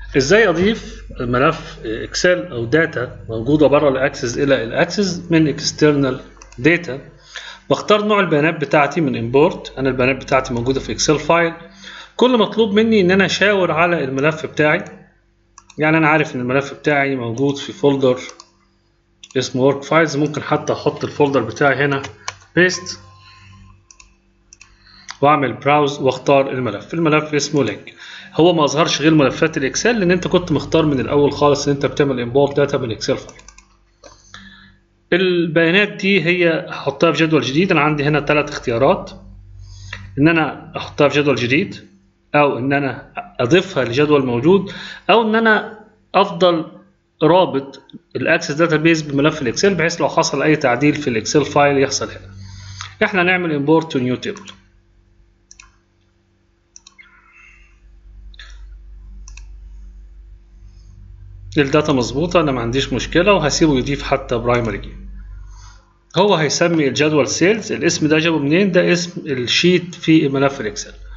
ازاي اضيف ملف اكسل او داتا موجوده بره الاكسس الى الاكسس من اكسترنال داتا بختار نوع البيانات بتاعتي من امبورت انا البيانات بتاعتي موجوده في اكسل فايل كل مطلوب مني ان انا اشاور على الملف بتاعي يعني انا عارف ان الملف بتاعي موجود في فولدر اسمه ورك فايلز ممكن حتى احط الفولدر بتاعي هنا بيست واعمل براوز واختار الملف الملف اسمه لينك هو ما اظهرش غير ملفات الاكسل لان انت كنت مختار من الاول خالص ان انت بتعمل امبورت داتا من اكسل فايل البيانات دي هي هحطها في جدول جديد انا عندي هنا ثلاث اختيارات ان انا احطها في جدول جديد او ان انا اضيفها لجدول موجود او ان انا افضل رابط الاكسس داتابيز بملف الاكسل بحيث لو حصل اي تعديل في الاكسل فايل يحصل هنا احنا نعمل امبورت تو نيو تيبل الداتا مظبوطة أنا ما عنديش مشكلة وهسيبه يضيف حتى برايمري هو هيسمي الجدول سيلز الاسم ده جابه منين ده اسم الشيت في ملف الإكسل